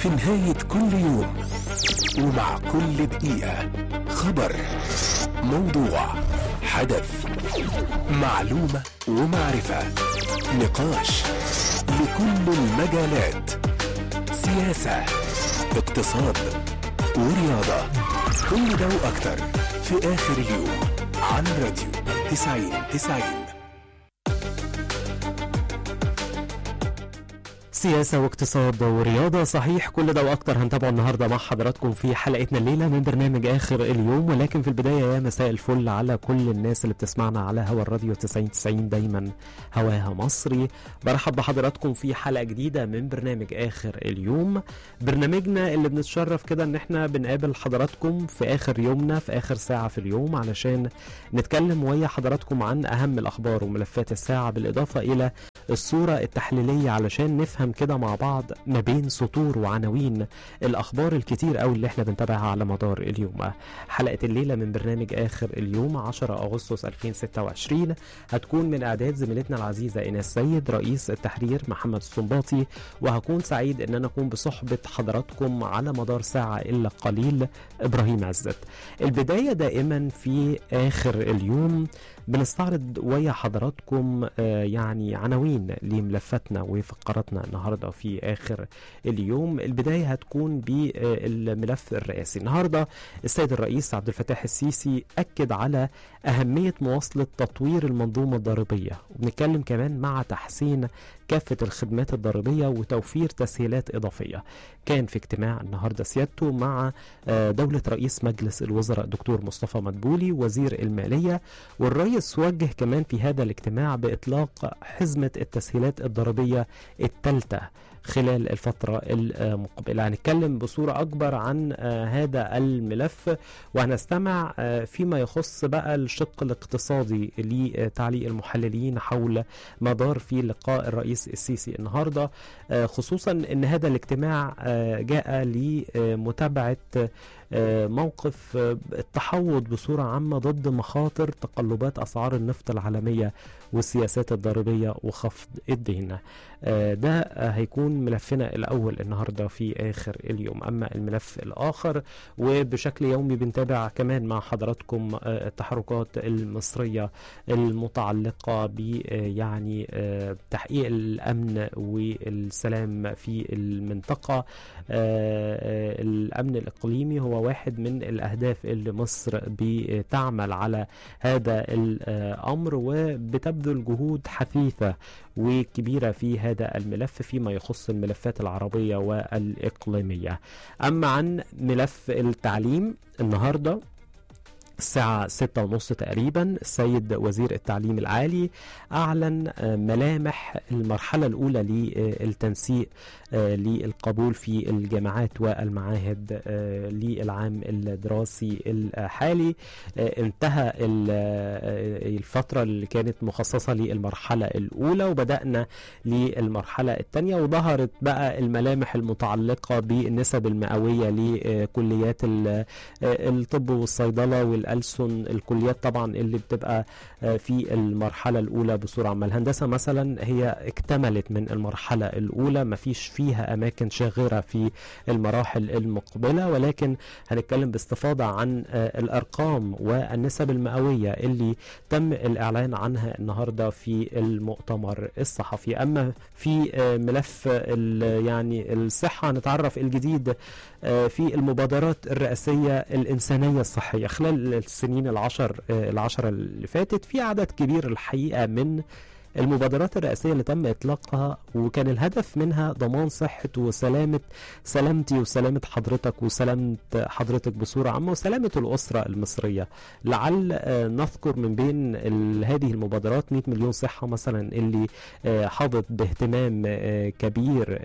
في نهاية كل يوم ومع كل دقيقة خبر موضوع حدث معلومة ومعرفة نقاش لكل المجالات سياسة اقتصاد ورياضة كل ده وأكتر في آخر اليوم على الراديو 90 90 سياسة واقتصاد ورياضة صحيح كل ده وأكتر هنتابعه النهاردة مع حضراتكم في حلقتنا الليلة من برنامج آخر اليوم ولكن في البداية يا مساء الفل على كل الناس اللي بتسمعنا على هوا الراديو 90 90 دايما هواها مصري برحب بحضراتكم في حلقة جديدة من برنامج آخر اليوم برنامجنا اللي بنتشرف كده ان احنا بنقابل حضراتكم في آخر يومنا في آخر ساعة في اليوم علشان نتكلم ويا حضراتكم عن أهم الأخبار وملفات الساعة بالإضافة إلى الصورة التحليلية علشان نفهم كده مع بعض ما بين سطور وعناوين الأخبار الكتير أوي اللي احنا بنتابعها على مدار اليوم حلقة الليلة من برنامج آخر اليوم 10 أغسطس 2026 هتكون من إعداد زميلتنا العزيزة إيناس سيد رئيس التحرير محمد السنباطي وهكون سعيد إن أنا أكون بصحبة حضراتكم على مدار ساعة إلا قليل إبراهيم عزت البداية دائما في آخر اليوم بنستعرض ويا حضراتكم آه، يعني عناوين لملفاتنا وفقراتنا النهارده في اخر اليوم البدايه هتكون بالملف الرئاسي النهارده السيد الرئيس عبد الفتاح السيسي اكد على اهميه مواصله تطوير المنظومه الضريبيه وبنتكلم كمان مع تحسين كافه الخدمات الضريبيه وتوفير تسهيلات اضافيه كان في اجتماع النهارده سيادته مع آه، دوله رئيس مجلس الوزراء دكتور مصطفى مدبولي وزير الماليه والرئيس وجه كمان في هذا الاجتماع باطلاق حزمه التسهيلات الضريبيه الثالثه خلال الفترة المقبلة هنتكلم بصورة أكبر عن آه، هذا الملف وهنستمع آه، فيما يخص بقى الشق الاقتصادي لتعليق المحللين حول ما دار في لقاء الرئيس السيسي النهاردة آه، خصوصا أن هذا الاجتماع آه، جاء لمتابعة آه، موقف آه، التحوط بصورة عامة ضد مخاطر تقلبات أسعار النفط العالمية والسياسات الضريبية وخفض الدين آه، ده آه، هيكون ملفنا الأول النهاردة في آخر اليوم أما الملف الآخر وبشكل يومي بنتابع كمان مع حضراتكم آه، التحركات المصرية المتعلقة ب آه، يعني آه، تحقيق الأمن والسلام في المنطقة آه، آه، الأمن الإقليمي هو واحد من الأهداف اللي مصر بتعمل على هذا الأمر وبتبذل جهود حثيثة وكبيرة في هذا الملف فيما يخص الملفات العربية والإقليمية أما عن ملف التعليم النهاردة الساعة ستة ونص تقريبا السيد وزير التعليم العالي أعلن آه، ملامح المرحلة الأولى للتنسيق آه، للقبول في الجامعات والمعاهد آه، للعام الدراسي الحالي آه، انتهى ال- آه، الفترة اللي كانت مخصصة للمرحلة الأولى وبدأنا للمرحلة الثانية وظهرت بقى الملامح المتعلقة بالنسب المئوية لكليات ال- آه، الطب والصيدلة والألسن الكليات طبعا اللي بتبقى آه، في المرحلة الأولى بصورة عامة الهندسة مثلا هي اكتملت من المرحلة الأولى مفيش فيها أماكن شاغرة في المراحل المقبلة ولكن هنتكلم باستفاضة عن آه، الأرقام والنسب المئوية اللي تم الإعلان عنها النهاردة في المؤتمر الصحفي أما في آه، ملف ال- يعني الصحة نتعرف الجديد آه، في المبادرات الرئاسية الإنسانية الصحية خلال السنين العشر آه، العشرة اللي فاتت في عدد كبير الحقيقة من المبادرات الرئاسية اللي تم إطلاقها وكان الهدف منها ضمان صحة وسلامة سلامتي وسلامة حضرتك وسلامة حضرتك بصورة عامة وسلامة الأسرة المصرية لعل آه، نذكر من بين ال- هذه المبادرات 100 مليون صحة مثلا اللي آه، حظت باهتمام آه، كبير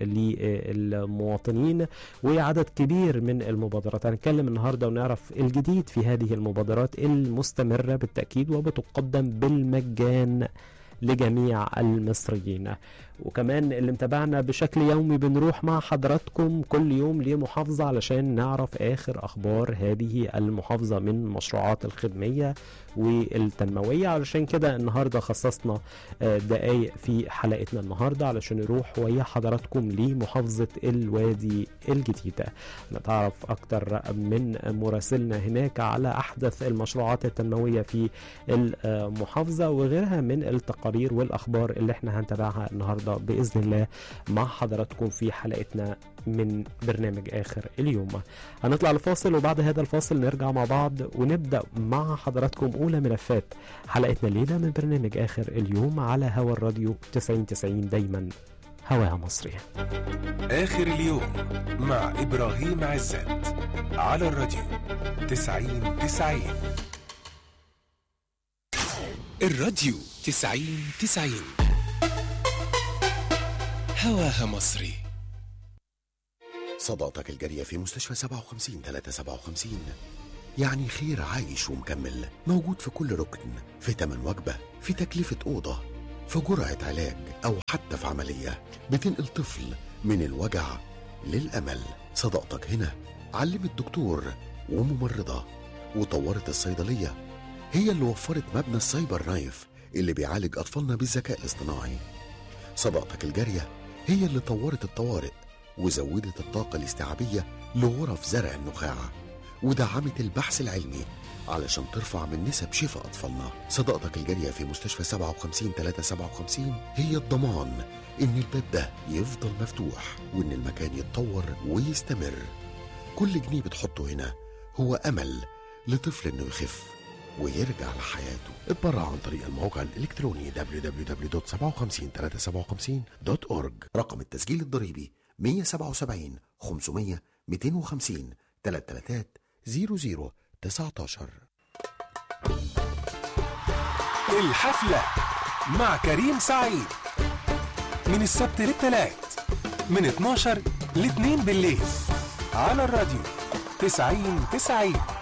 للمواطنين وعدد كبير من المبادرات هنتكلم النهارده ونعرف الجديد في هذه المبادرات المستمرة بالتأكيد وبتقدم بالمجان لجميع المصريين وكمان اللي متابعنا بشكل يومي بنروح مع حضراتكم كل يوم لمحافظة علشان نعرف آخر أخبار هذه المحافظة من المشروعات الخدمية والتنموية علشان كده النهاردة خصصنا آه، دقايق في حلقتنا النهاردة علشان نروح ويا حضراتكم لمحافظة الوادي الجديدة نتعرف أكتر من مراسلنا هناك على أحدث المشروعات التنموية في المحافظة وغيرها من التقارير والأخبار اللي احنا هنتابعها النهاردة بإذن الله مع حضراتكم في حلقتنا من برنامج آخر اليوم هنطلع لفاصل وبعد هذا الفاصل نرجع مع بعض ونبدأ مع حضراتكم أولى ملفات حلقتنا الليلة من برنامج آخر اليوم على هوا الراديو 90 90 دايما هواها مصري آخر اليوم مع إبراهيم عزت على الراديو تسعين تسعين الراديو تسعين تسعين هواها مصري صداقتك الجارية في مستشفى 57 357 يعني خير عايش ومكمل موجود في كل ركن في تمن وجبة في تكلفة أوضة في جرعة علاج أو حتى في عملية بتنقل طفل من الوجع للأمل صداقتك هنا علمت دكتور وممرضة وطورت الصيدلية هي اللي وفرت مبنى السايبر نايف اللي بيعالج أطفالنا بالذكاء الاصطناعي صداقتك الجارية هي اللي طورت الطوارئ وزودت الطاقة الاستيعابية لغرف زرع النخاع ودعمت البحث العلمي علشان ترفع من نسب شفاء أطفالنا صداقتك الجارية في مستشفى 57 357 هي الضمان إن الباب ده يفضل مفتوح وإن المكان يتطور ويستمر كل جنيه بتحطه هنا هو أمل لطفل إنه يخف ويرجع لحياته اتبرع عن طريق الموقع الإلكتروني www.57357.org رقم التسجيل الضريبي 177 500 250 333 00 19 الحفلة مع كريم سعيد من السبت للتلات من 12 ل 2 بالليل على الراديو 90 90